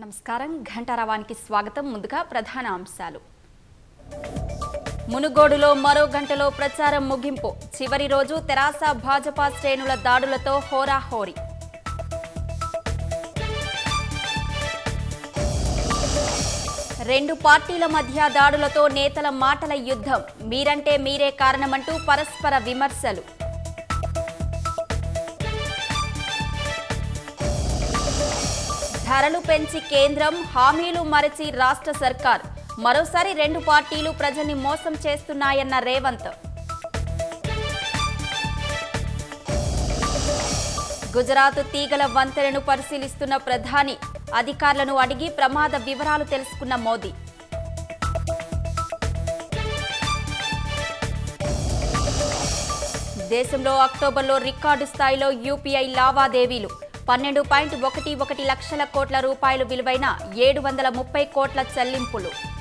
నమస్కారం ఘంటారావానికి స్వాగతం ముందుగా ప్రధాన అంశాలు మునుగోడులో మరో గంటలో ప్రచారం ముగింపు చివరి రోజు తెరాస భాజపా శ్రేణుల దాడులతో హోరాహోరీ రెండు పార్టీల మధ్య దాడులతో నేతల మాటల యుద్ధం మీరంటే మీరే కారణమంటూ పరస్పర విమర్శలు ధరలు పెంచి కేంద్రం హామీలు మరచి రాష్ట్ర సర్కార్ మరోసారి రెండు పార్టీలు ప్రజల్ని మోసం చేస్తున్నాయన్న రేవంత్ గుజరాత్ తీగల వంతెనను పరిశీలిస్తున్న ప్రధాని అధికారులను అడిగి ప్రమాద వివరాలు తెలుసుకున్న మోదీ దేశంలో అక్టోబర్లో రికార్డు స్థాయిలో యూపీఐ లావాదేవీలు పన్నెండు పాయింట్ ఒకటి ఒకటి లక్షల కోట్ల రూపాయలు విలువైన ఏడు వందల ముప్పై కోట్ల చెల్లింపులు